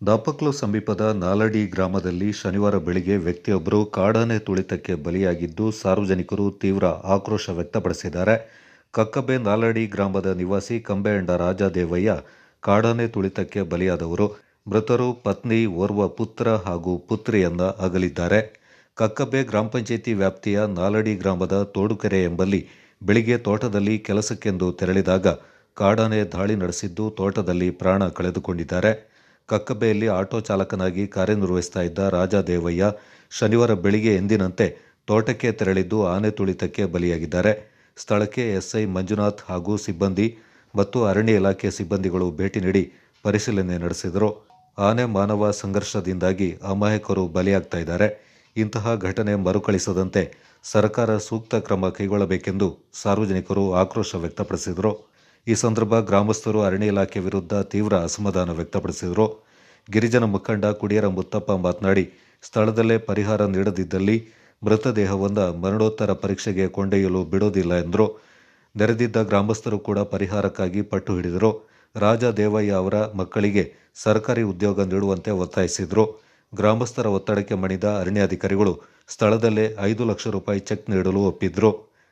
ದಾಪಕ್ಲು ಸಮೀಪದ ನಾಲಡಿ ಗ್ರಾಮದಲ್ಲಿ ಶನಿವಾರ ಬೆಳಿಗ್ಗೆ ವ್ಯಕ್ತಿಯೊಬ್ಬರು ಕಾಡಾನೆ ತುಳಿತಕ್ಕೆ ಬಲಿಯಾಗಿದ್ದು ಸಾರ್ವಜನಿಕರು ತೀವ್ರ ಆಕ್ರೋಶ ವ್ಯಕ್ತಪಡಿಸಿದ್ದಾರೆ ಕಕ್ಕಬ್ಬೆ ನಾಲಡಿ ಗ್ರಾಮದ ನಿವಾಸಿ ಕಂಬೆಯಂಡ ರಾಜದೇವಯ್ಯ ಕಾಡಾನೆ ತುಳಿತಕ್ಕೆ ಬಲಿಯಾದವರು ಮೃತರು ಪತ್ನಿ ಓರ್ವ ಪುತ್ರ ಹಾಗೂ ಪುತ್ರಿಯನ್ನ ಅಗಲಿದ್ದಾರೆ ಕಕ್ಕಬ್ಬೆ ಗ್ರಾಮ ಪಂಚಾಯಿತಿ ವ್ಯಾಪ್ತಿಯ ನಾಲಡಿ ಗ್ರಾಮದ ತೋಡುಕೆರೆ ಎಂಬಲ್ಲಿ ಬೆಳಿಗ್ಗೆ ತೋಟದಲ್ಲಿ ಕೆಲಸಕ್ಕೆಂದು ತೆರಳಿದಾಗ ಕಾಡಾನೆ ದಾಳಿ ನಡೆಸಿದ್ದು ತೋಟದಲ್ಲಿ ಪ್ರಾಣ ಕಳೆದುಕೊಂಡಿದ್ದಾರೆ ಕಕ್ಕಬ್ಬೆಯಲ್ಲಿ ಆಟೋ ಚಾಲಕನಾಗಿ ಕಾರ್ಯನಿರ್ವಹಿಸ್ತಾ ಇದ್ದ ರಾಜದೇವಯ್ಯ ಶನಿವಾರ ಬೆಳಿಗ್ಗೆ ಎಂದಿನಂತೆ ತೋಟಕ್ಕೆ ತೆರಳಿದ್ದು ಆನೆ ತುಳಿತಕ್ಕೆ ಬಲಿಯಾಗಿದ್ದಾರೆ ಸ್ಥಳಕ್ಕೆ ಎಸ್ಐ ಮಂಜುನಾಥ್ ಹಾಗೂ ಸಿಬ್ಬಂದಿ ಮತ್ತು ಅರಣ್ಯ ಇಲಾಖೆ ಸಿಬ್ಬಂದಿಗಳು ಭೇಟಿ ನೀಡಿ ಪರಿಶೀಲನೆ ನಡೆಸಿದರು ಆನೆ ಮಾನವ ಸಂಘರ್ಷದಿಂದಾಗಿ ಅಮಾಯಕರು ಬಲಿಯಾಗ್ತಾ ಇದ್ದಾರೆ ಇಂತಹ ಘಟನೆ ಮರುಕಳಿಸದಂತೆ ಸರ್ಕಾರ ಸೂಕ್ತ ಕ್ರಮ ಕೈಗೊಳ್ಳಬೇಕೆಂದು ಸಾರ್ವಜನಿಕರು ಆಕ್ರೋಶ ವ್ಯಕ್ತಪಡಿಸಿದರು ಈ ಸಂದರ್ಭ ಗ್ರಾಮಸ್ಥರು ಅರಣ್ಯ ಇಲಾಖೆ ವಿರುದ್ಧ ತೀವ್ರ ಅಸಮಾಧಾನ ವ್ಯಕ್ತಪಡಿಸಿದರು ಗಿರಿಜನ ಮುಖಂಡ ಕುಡಿಯರ ಮುತ್ತಪ್ಪ ಮಾತನಾಡಿ ಸ್ಥಳದಲ್ಲೇ ಪರಿಹಾರ ನೀಡದಿದ್ದಲ್ಲಿ ಮೃತದೇಹವನ್ನು ಮರಣೋತ್ತರ ಪರೀಕ್ಷೆಗೆ ಕೊಂಡೊಯ್ಯಲು ಬಿಡೋದಿಲ್ಲ ಎಂದರು ನೆರೆದಿದ್ದ ಗ್ರಾಮಸ್ಥರು ಕೂಡ ಪರಿಹಾರಕ್ಕಾಗಿ ಪಟ್ಟು ಹಿಡಿದರು ರಾಜ ದೇವಯ್ಯ ಅವರ ಮಕ್ಕಳಿಗೆ ಸರ್ಕಾರಿ ಉದ್ಯೋಗ ನೀಡುವಂತೆ ಒತ್ತಾಯಿಸಿದರು ಗ್ರಾಮಸ್ಥರ ಒತ್ತಡಕ್ಕೆ ಮಣಿದ ಅರಣ್ಯಾಧಿಕಾರಿಗಳು ಸ್ಥಳದಲ್ಲೇ ಐದು ಲಕ್ಷ ರೂಪಾಯಿ ಚೆಕ್ ನೀಡಲು ಒಪ್ಪಿದ್ರು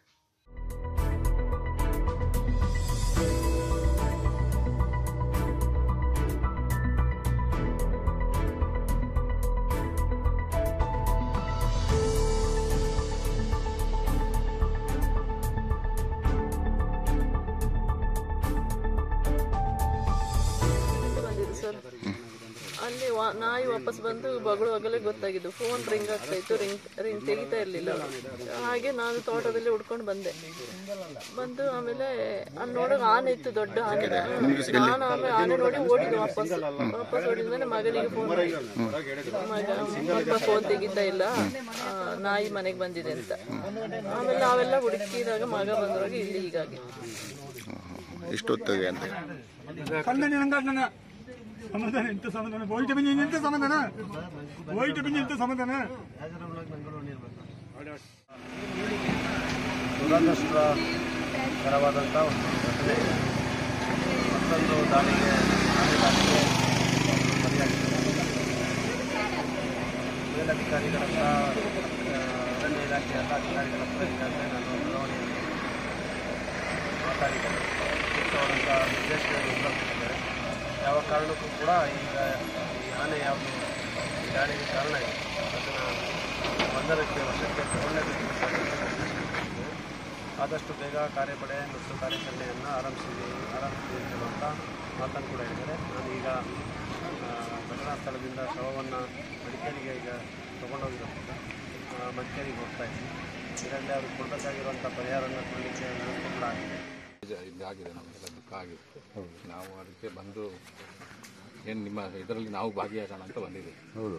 ಬಂದಿದ್ದು ಸರ್ ಅಲ್ಲಿ ವಾ- ನಾಯಿ ವಾಪಸ್ ಬಂದು ಬಗಳುವಾಗಲೇ ಗೊತ್ತಾಗಿದ್ದು ಫೋನ್ ರಿಂಗ್ ಆಗ್ತಾ ಇತ್ತು ರಿಂಗ್ ರಿಂಗ್ ತೆಗಿತಾ ಇರಲಿಲ್ಲ ಹಾಗೆ ನಾನು ತೋಟದಲ್ಲಿ ಹುಡ್ಕೊಂಡು ಬಂದೆ ಬಂದು ಆಮೇಲೆ ಅಲ್ಲಿ ನೋಡೋಕೆ ಆನೆ ಇತ್ತು ದೊಡ್ಡ ಆನೆ ನಾನು ಆಮೇಲೆ ಆನೆ ನೋಡಿ ಓಡಿದ್ದು ವಾಪಸ್ ವಾಪಸ್ ಓಡಿದ್ಮೇಲೆ ಮಗನಿಗೆ ಫೋನ್ ಮಗ ಸ್ವಲ್ಪ ಫೋನ್ ತೆಗಿತಾ ಇಲ್ಲ ಆ, ನಾಯಿ ಮನೆಗೆ ಬಂದಿದೆ ಅಂತ ಆಮೇಲೆ ನಾವೆಲ್ಲ ಹುಡುಕಿದಾಗ ಮಗ ಬಂದ್ರಾಗ ಇಲ್ಲಿ ಹೀಗಾಗಿ ಇಷ್ಟೊತ್ತಿಗೆ ಅಂತ ಕಲ್ಲಣಿ ನಂಗಾಡ್ನ ಸಮಾಧಾನ ಎಂತ ಸಮಾಧಾನ ಹೋಯ್ತು ಬಿಂಜಿ ಎಂತ ಸಮಾಧಾನ ಹೋಯ್ತು ಬಿಂಜಿ ಎಂತ ಸಮಾಧಾನ ದುರದೃಷ್ಟಕರವಾದಂಥ ಒಂದು ಘಟನೆ ಮತ್ತೊಂದು ದಾಳಿಗೆ ಆನೆ ದಾಳಿಗೆ ಬಲಿಯಾಗಿದೆ ಮೇಲಧಿಕಾರಿಗಳ ಹತ್ರ ಆ, ಅರಣ್ಯ ಇಲಾಖೆ ಎಲ್ಲ ಅಧಿಕಾರಿಗಳ ಹತ್ರ ಈಗಾಗಲೇ ನಾನು ದೂರವಾಣಿಯಲ್ಲಿ ಮಾತಾಡಿದ್ದೇನೆ ಸೂಕ್ತವಾದಂಥ ನಿರ್ದೇಶನಗಳನ್ನು ಕೊಟ್ಟಿದ್ದಾರೆ ಯಾವ ಕಾರಣಕ್ಕೂ ಕೂಡ ಈಗ ಈ ಆನೆ ಯಾವುದು ಈ ದಾಳಿಗೆ ಕಾರಣ ಇದೆ ಅದನ್ನು ಬಂಧನಕ್ಕೆ ವಶಕ್ಕೆ ತಗೊಳ್ಳೇಬೇಕು ಅಂತ ಹೇಳಿ ಆದಷ್ಟು ಬೇಗ ಕಾರ್ಯಪಡೆ ಮತ್ತು ಕಾರ್ಯಾಚರಣೆಯನ್ನು ಆರಂಭಿಸಿದೆ ಆರಂಭಿಸಿದೆ ಅಂತ ಮಾತನ್ನು ಕೂಡ ಹೇಳಿದ್ದಾರೆ ನಾನು ಈಗ ಆ, ಘಟನಾ ಸ್ಥಳದಿಂದ ಶವವನ್ನು ಮಡಿಕೇರಿಗೆ ಈಗ ತೊಗೊಂಡೋಗಿರೋದ್ರಿಂದ ಆ, ಮಡಿಕೇರಿಗೆ ಹೋಗ್ತಾ ಇದ್ದೀನಿ ಇದರಲ್ಲಿ ಅವ್ರಿಗೆ ಕೊಡಬೇಕಾಗಿರುವಂಥ ಪರಿಹಾರವನ್ನು ಕೊಡಲಿಕ್ಕೆ ವ್ಯವಸ್ಥೆ ಕೂಡ ಆಗಿದೆ ಇದಾಗಿದೆ ನಮಗೆಲ್ಲ ದುಃಖ ಆಗಿದೆ ನಾವು ಅದಕ್ಕೆ ಬಂದು ಏನು ನಿಮ್ಮ ಇದರಲ್ಲಿ ನಾವು ಭಾಗಿಯಾಗೋಣ ಅಂತ ಬಂದಿದ್ದೀವಿ ಹೌದು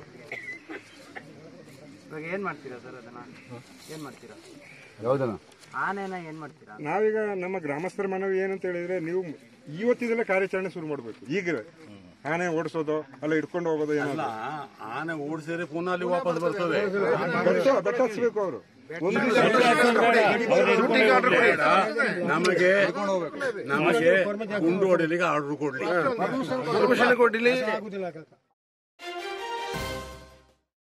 ಇವಾಗ ಏನು ಮಾಡ್ತೀರಾ ಸರ್ ಅದನ್ನು ಏನು ಮಾಡ್ತೀರಾ ಯಾವುದನ್ನ ಆನೆನ ಏನು ಮಾಡ್ತೀರಾ ನಾವೀಗ ನಮ್ಮ ಗ್ರಾಮಸ್ಥರ ಮನವಿ ಏನಂತ ಹೇಳಿದ್ರೆ ನೀವು ಇವತ್ತಿದಲ್ಲೇ ಕಾರ್ಯಾಚರಣೆ ಶುರು ಮಾಡಬೇಕು ಈಗ ಆನೆ ಓಡಿಸೋದು ಅಲ್ಲ ಇಟ್ಕೊಂಡು ಹೋಗೋದು ಏನಾದ್ರು ಆನೆ ಓಡಿಸಿದ್ರೆ ಪುನಃ ಅಲ್ಲಿ ವಾಪಸ್ ಬರ್ತದೆ ಬೆಟ್ಟ- ಬೆಟ್ಟ ಹಚ್ಬೇಕು ಅವರು ನಮಗೆ ನಮಗೆ ಗುಂಡು ಹೊಡಿಲಿಕ್ಕೆ ಆರ್ಡರ್ ಕೊಡ್ಲಿ ಪರ್ಮಿಷನ್ ಕೊಡ್ಲಿ